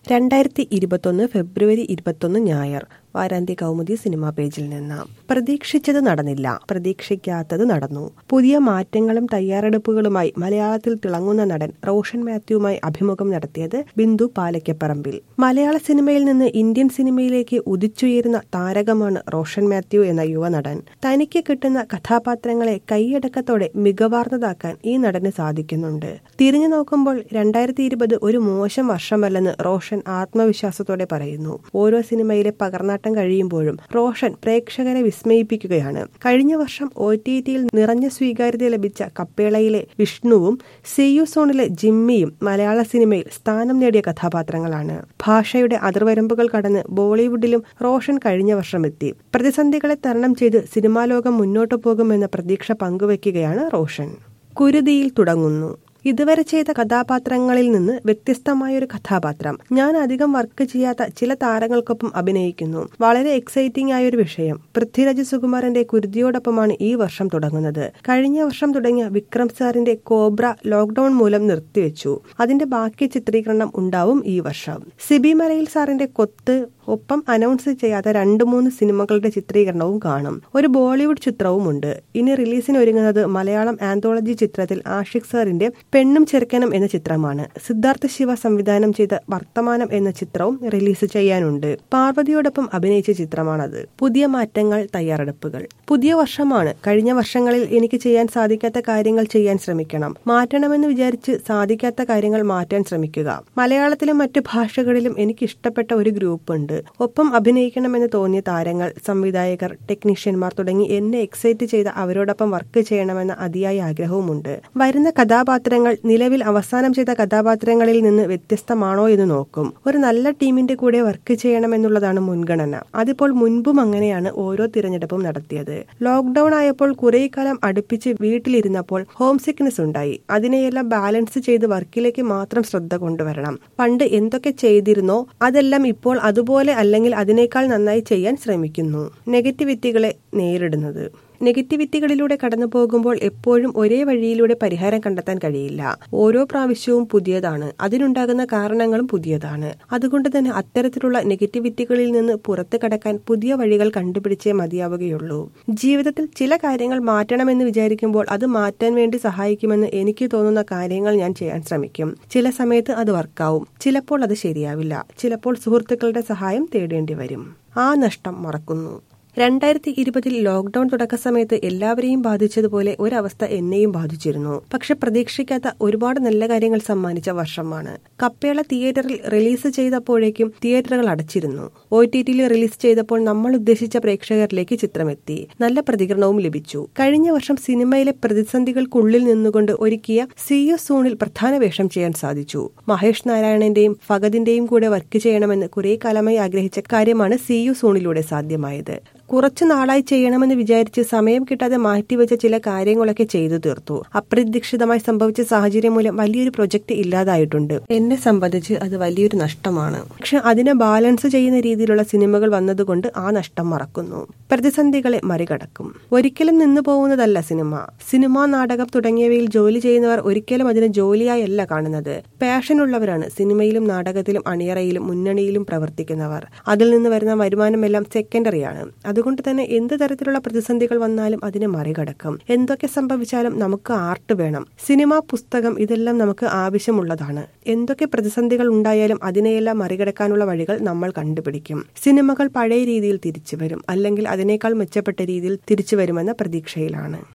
രണ്ടായിരത്തി ഇരുപത്തൊന്ന് ഫെബ്രുവരി ഇരുപത്തൊന്ന് ഞായർ വാരാന്ത്യ കൗമുദി സിനിമാ പേജിൽ നിന്ന് പ്രതീക്ഷിച്ചത് നടന്നില്ല പ്രതീക്ഷിക്കാത്തത് നടന്നു പുതിയ മാറ്റങ്ങളും തയ്യാറെടുപ്പുകളുമായി മലയാളത്തിൽ തിളങ്ങുന്ന നടൻ റോഷൻ മാത്യുവുമായി അഭിമുഖം നടത്തിയത് ബിന്ദു പാലയ്ക്കപ്പറമ്പിൽ മലയാള സിനിമയിൽ നിന്ന് ഇന്ത്യൻ സിനിമയിലേക്ക് ഉദിച്ചുയരുന്ന താരകമാണ് റോഷൻ മാത്യു എന്ന യുവനടൻ തനിക്ക് കിട്ടുന്ന കഥാപാത്രങ്ങളെ കൈയടക്കത്തോടെ മികവാർന്നതാക്കാൻ ഈ നടന് സാധിക്കുന്നുണ്ട് തിരിഞ്ഞു നോക്കുമ്പോൾ രണ്ടായിരത്തി ഇരുപത് ഒരു മോശം വർഷമല്ലെന്ന് റോഷൻ ആത്മവിശ്വാസത്തോടെ പറയുന്നു ഓരോ സിനിമയിലെ പകർന്നാട്ടം കഴിയുമ്പോഴും റോഷൻ പ്രേക്ഷകരെ വിസ്മയിപ്പിക്കുകയാണ് കഴിഞ്ഞ വർഷം ഒ ടി ടിയിൽ നിറഞ്ഞ സ്വീകാര്യത ലഭിച്ച കപ്പേളയിലെ വിഷ്ണുവും സിയു സോണിലെ ജിമ്മിയും മലയാള സിനിമയിൽ സ്ഥാനം നേടിയ കഥാപാത്രങ്ങളാണ് ഭാഷയുടെ അതിർവരമ്പുകൾ കടന്ന് ബോളിവുഡിലും റോഷൻ കഴിഞ്ഞ വർഷം എത്തി പ്രതിസന്ധികളെ തരണം ചെയ്ത് സിനിമാ ലോകം മുന്നോട്ടു പോകുമെന്ന പ്രതീക്ഷ പങ്കുവയ്ക്കുകയാണ് റോഷൻ കുരുതിയിൽ തുടങ്ങുന്നു ഇതുവരെ ചെയ്ത കഥാപാത്രങ്ങളിൽ നിന്ന് വ്യത്യസ്തമായൊരു കഥാപാത്രം ഞാൻ അധികം വർക്ക് ചെയ്യാത്ത ചില താരങ്ങൾക്കൊപ്പം അഭിനയിക്കുന്നു വളരെ എക്സൈറ്റിംഗ് ആയ ഒരു വിഷയം പൃഥ്വിരാജ് സുകുമാരന്റെ കുരുതിയോടൊപ്പമാണ് ഈ വർഷം തുടങ്ങുന്നത് കഴിഞ്ഞ വർഷം തുടങ്ങിയ വിക്രം സാറിന്റെ കോബ്ര ലോക്ഡൌൺ മൂലം നിർത്തിവെച്ചു അതിന്റെ ബാക്കി ചിത്രീകരണം ഉണ്ടാവും ഈ വർഷം സിബി മലയിൽ സാറിന്റെ കൊത്ത് ഒപ്പം അനൗൺസ് ചെയ്യാത്ത രണ്ട് മൂന്ന് സിനിമകളുടെ ചിത്രീകരണവും കാണും ഒരു ബോളിവുഡ് ചിത്രവുമുണ്ട് ഇനി റിലീസിന് ഒരുങ്ങുന്നത് മലയാളം ആന്തോളജി ചിത്രത്തിൽ ആഷിഖ് സാറിന്റെ പെണ്ണും ചെറുക്കനും എന്ന ചിത്രമാണ് സിദ്ധാർത്ഥ ശിവ സംവിധാനം ചെയ്ത വർത്തമാനം എന്ന ചിത്രവും റിലീസ് ചെയ്യാനുണ്ട് പാർവതിയോടൊപ്പം അഭിനയിച്ച ചിത്രമാണത് പുതിയ മാറ്റങ്ങൾ തയ്യാറെടുപ്പുകൾ പുതിയ വർഷമാണ് കഴിഞ്ഞ വർഷങ്ങളിൽ എനിക്ക് ചെയ്യാൻ സാധിക്കാത്ത കാര്യങ്ങൾ ചെയ്യാൻ ശ്രമിക്കണം മാറ്റണമെന്ന് വിചാരിച്ച് സാധിക്കാത്ത കാര്യങ്ങൾ മാറ്റാൻ ശ്രമിക്കുക മലയാളത്തിലും മറ്റു ഭാഷകളിലും എനിക്ക് ഇഷ്ടപ്പെട്ട ഒരു ഗ്രൂപ്പ് ഉണ്ട് ഒപ്പം അഭിനയിക്കണമെന്ന് തോന്നിയ താരങ്ങൾ സംവിധായകർ ടെക്നീഷ്യന്മാർ തുടങ്ങി എന്നെ എക്സൈറ്റ് ചെയ്ത അവരോടൊപ്പം വർക്ക് ചെയ്യണമെന്ന അതിയായ ആഗ്രഹവുമുണ്ട് വരുന്ന കഥാപാത്രങ്ങൾ നിലവിൽ അവസാനം ചെയ്ത കഥാപാത്രങ്ങളിൽ നിന്ന് വ്യത്യസ്തമാണോ എന്ന് നോക്കും ഒരു നല്ല ടീമിന്റെ കൂടെ വർക്ക് ചെയ്യണമെന്നുള്ളതാണ് മുൻഗണന അതിപ്പോൾ മുൻപും അങ്ങനെയാണ് ഓരോ തിരഞ്ഞെടുപ്പും നടത്തിയത് ലോക്ക്ഡൌൺ ആയപ്പോൾ കുറെ കാലം അടുപ്പിച്ച് വീട്ടിലിരുന്നപ്പോൾ ഹോം സിക്നെസ് ഉണ്ടായി അതിനെയെല്ലാം ബാലൻസ് ചെയ്ത് വർക്കിലേക്ക് മാത്രം ശ്രദ്ധ കൊണ്ടുവരണം പണ്ട് എന്തൊക്കെ ചെയ്തിരുന്നോ അതെല്ലാം ഇപ്പോൾ അതുപോലെ അല്ലെങ്കിൽ അതിനേക്കാൾ നന്നായി ചെയ്യാൻ ശ്രമിക്കുന്നു നെഗറ്റിവിറ്റികളെ നേരിടുന്നത് നെഗറ്റിവിറ്റികളിലൂടെ കടന്നു പോകുമ്പോൾ എപ്പോഴും ഒരേ വഴിയിലൂടെ പരിഹാരം കണ്ടെത്താൻ കഴിയില്ല ഓരോ പ്രാവശ്യവും പുതിയതാണ് അതിനുണ്ടാകുന്ന കാരണങ്ങളും പുതിയതാണ് അതുകൊണ്ട് തന്നെ അത്തരത്തിലുള്ള നെഗറ്റിവിറ്റികളിൽ നിന്ന് പുറത്തു കടക്കാൻ പുതിയ വഴികൾ കണ്ടുപിടിച്ചേ മതിയാവുകയുള്ളൂ ജീവിതത്തിൽ ചില കാര്യങ്ങൾ മാറ്റണമെന്ന് വിചാരിക്കുമ്പോൾ അത് മാറ്റാൻ വേണ്ടി സഹായിക്കുമെന്ന് എനിക്ക് തോന്നുന്ന കാര്യങ്ങൾ ഞാൻ ചെയ്യാൻ ശ്രമിക്കും ചില സമയത്ത് അത് വർക്കാവും ചിലപ്പോൾ അത് ശരിയാവില്ല ചിലപ്പോൾ സുഹൃത്തുക്കളുടെ സഹായം തേടേണ്ടി വരും ആ നഷ്ടം മറക്കുന്നു രണ്ടായിരത്തി ഇരുപതിൽ ലോക്ഡൌൺ തുടക്ക സമയത്ത് എല്ലാവരെയും ബാധിച്ചതുപോലെ ഒരവസ്ഥ എന്നെയും ബാധിച്ചിരുന്നു പക്ഷെ പ്രതീക്ഷിക്കാത്ത ഒരുപാട് നല്ല കാര്യങ്ങൾ സമ്മാനിച്ച വർഷമാണ് കപ്പേള തിയേറ്ററിൽ റിലീസ് ചെയ്തപ്പോഴേക്കും തിയേറ്ററുകൾ അടച്ചിരുന്നു ഒ ടി ടിയിൽ റിലീസ് ചെയ്തപ്പോൾ നമ്മൾ ഉദ്ദേശിച്ച പ്രേക്ഷകരിലേക്ക് ചിത്രമെത്തി നല്ല പ്രതികരണവും ലഭിച്ചു കഴിഞ്ഞ വർഷം സിനിമയിലെ പ്രതിസന്ധികൾക്കുള്ളിൽ നിന്നുകൊണ്ട് ഒരുക്കിയ സി എസ് സോണിൽ പ്രധാന വേഷം ചെയ്യാൻ സാധിച്ചു മഹേഷ് നാരായണന്റെയും ഫഗദിന്റെയും കൂടെ വർക്ക് ചെയ്യണമെന്ന് കുറെ കാലമായി ആഗ്രഹിച്ച കാര്യമാണ് സി യു സോണിലൂടെ സാധ്യമായത് കുറച്ചു നാളായി ചെയ്യണമെന്ന് വിചാരിച്ച് സമയം കിട്ടാതെ മാറ്റിവെച്ച ചില കാര്യങ്ങളൊക്കെ ചെയ്തു തീർത്തു അപ്രതീക്ഷിതമായി സംഭവിച്ച സാഹചര്യം മൂലം വലിയൊരു പ്രൊജക്ട് ഇല്ലാതായിട്ടുണ്ട് എന്നെ സംബന്ധിച്ച് അത് വലിയൊരു നഷ്ടമാണ് പക്ഷെ അതിനെ ബാലൻസ് ചെയ്യുന്ന രീതിയിലുള്ള സിനിമകൾ വന്നതുകൊണ്ട് ആ നഷ്ടം മറക്കുന്നു പ്രതിസന്ധികളെ മറികടക്കും ഒരിക്കലും നിന്നു പോകുന്നതല്ല സിനിമ സിനിമ നാടകം തുടങ്ങിയവയിൽ ജോലി ചെയ്യുന്നവർ ഒരിക്കലും അതിനെ ജോലിയായല്ല കാണുന്നത് പാഷനുള്ളവരാണ് സിനിമയിലും നാടകത്തിലും അണിയറയിലും മുന്നണിയിലും പ്രവർത്തിക്കുന്നവർ അതിൽ നിന്ന് വരുന്ന വരുമാനമെല്ലാം സെക്കൻഡറിയാണ് അതുകൊണ്ട് തന്നെ എന്ത് തരത്തിലുള്ള പ്രതിസന്ധികൾ വന്നാലും അതിനെ മറികടക്കും എന്തൊക്കെ സംഭവിച്ചാലും നമുക്ക് ആർട്ട് വേണം സിനിമ പുസ്തകം ഇതെല്ലാം നമുക്ക് ആവശ്യമുള്ളതാണ് എന്തൊക്കെ പ്രതിസന്ധികൾ ഉണ്ടായാലും അതിനെയെല്ലാം മറികടക്കാനുള്ള വഴികൾ നമ്മൾ കണ്ടുപിടിക്കും സിനിമകൾ പഴയ രീതിയിൽ തിരിച്ചു വരും അല്ലെങ്കിൽ അതിനേക്കാൾ മെച്ചപ്പെട്ട രീതിയിൽ തിരിച്ചു വരുമെന്ന പ്രതീക്ഷയിലാണ്